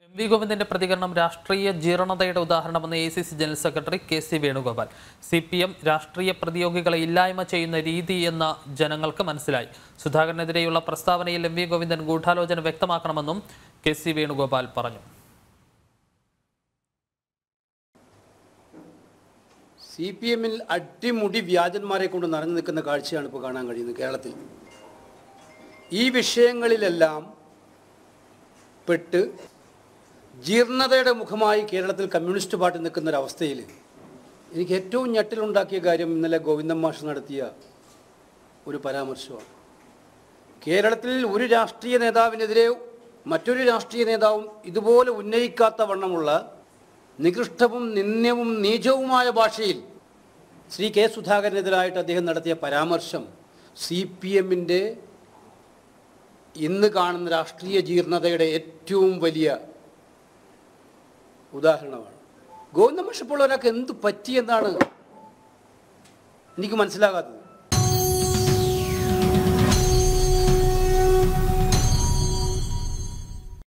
M V ഗോവിന്ദന്റെ പ്രതികരണം രാഷ്ട്രീയ ജീർണതയുടെ ഉദാഹരണമെന്ന് A C C general secretary K C Venugopal C P M രാഷ്ട്രീയ പ്രതിയോഗികളെ ഇല്ലായ്മ ചെയ്യുന്ന രീതി എന്ന ജനങ്ങൾക്ക് മനസ്സിലായി സുധാകരനെതിരെയുള്ള പ്രസ്താവനയിൽ എം വി ഗോവിന്ദൻ ഗൂഢാലോചന വ്യക്തമാക്കണമെന്നും കെ സി വേണുഗോപാൽ പറഞ്ഞു സി പി എമ്മിൽ അടിമുടി വ്യാജന്മാരെ കൊണ്ട് നിറഞ്ഞു നിൽക്കുന്ന കാഴ്ചയാണ് ഇപ്പോൾ കാണാൻ കഴിയുന്നത് കേരളത്തിൽ ഈ വിഷയങ്ങളിലെല്ലാം പെട്ട് ജീർണതയുടെ മുഖമായി കേരളത്തിൽ കമ്മ്യൂണിസ്റ്റ് പാർട്ടി നിൽക്കുന്ന ഒരവസ്ഥയിൽ എനിക്ക് ഏറ്റവും ഞെട്ടിലുണ്ടാക്കിയ കാര്യം ഇന്നലെ ഗോവിന്ദൻ മാഷ് നടത്തിയ ഒരു പരാമർശമാണ് കേരളത്തിൽ ഒരു രാഷ്ട്രീയ നേതാവിനെതിരെ മറ്റൊരു രാഷ്ട്രീയ നേതാവും ഇതുപോലെ ഉന്നയിക്കാത്ത വണ്ണമുള്ള നികൃഷ്ടവും നിന്ദ്യവും നീചവുമായ ഭാഷയിൽ ശ്രീ കെ സുധാകരനെതിരായിട്ട് അദ്ദേഹം നടത്തിയ പരാമർശം സി പി എമ്മിൻ്റെ ഇന്ന് കാണുന്ന രാഷ്ട്രീയ ജീർണതയുടെ ഏറ്റവും വലിയ ഉദാഹരണമാണ് ഗോവിന്ദ മാഷപ്പോൾ ഒരാൾക്ക് എന്ത് പറ്റിയെന്നാണ് എനിക്ക് മനസ്സിലാകാത്തത്